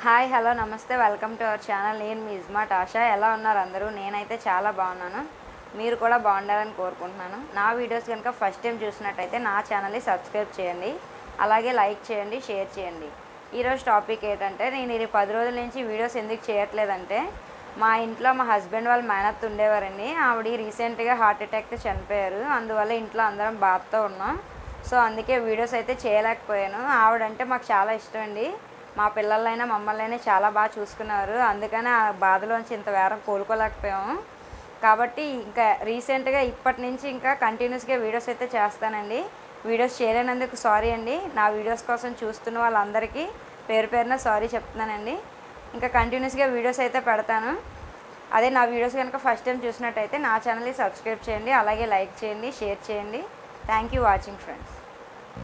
hi hello నమస్తే welcome to our channel నేను మీ ఇజ్మాట్ ఆశా ఎలా ఉన్నారు అందరూ నేనైతే చాలా బాగున్నాను మీరు కూడా బాగుండాలని కోరుకుంటున్నాను నా వీడియోస్ కనుక ఫస్ట్ టైం చూసినట్టయితే నా ఛానల్ని సబ్స్క్రైబ్ చేయండి అలాగే లైక్ చేయండి షేర్ చేయండి ఈరోజు టాపిక్ ఏంటంటే నేను ఇది పది రోజుల నుంచి వీడియోస్ ఎందుకు చేయట్లేదంటే మా ఇంట్లో మా హస్బెండ్ వాళ్ళ మేనత్ ఉండేవారండి ఆవిడ రీసెంట్గా హార్ట్ అటాక్తో చనిపోయారు అందువల్ల ఇంట్లో అందరం బాధతో ఉన్నాం సో అందుకే వీడియోస్ అయితే చేయలేకపోయాను ఆవిడంటే మాకు చాలా ఇష్టం అండి మా పిల్లలైనా మమ్మల్ని అయినా చాలా బాగా చూసుకున్నారు అందుకని ఆ బాధలోంచి ఇంత వేరం కోలుకోలేకపోయాము కాబట్టి ఇంకా రీసెంట్గా ఇప్పటి నుంచి ఇంకా కంటిన్యూస్గా వీడియోస్ అయితే చేస్తానండి వీడియోస్ చేయలేనందుకు సారీ అండి నా వీడియోస్ కోసం చూస్తున్న వాళ్ళందరికీ పేరు పేరున సారీ చెప్తున్నానండి ఇంకా కంటిన్యూస్గా వీడియోస్ అయితే పెడతాను అదే నా వీడియోస్ కనుక ఫస్ట్ టైం చూసినట్టయితే నా ఛానల్ని సబ్స్క్రైబ్ చేయండి అలాగే లైక్ చేయండి షేర్ చేయండి థ్యాంక్ యూ వాచింగ్ ఫ్రెండ్స్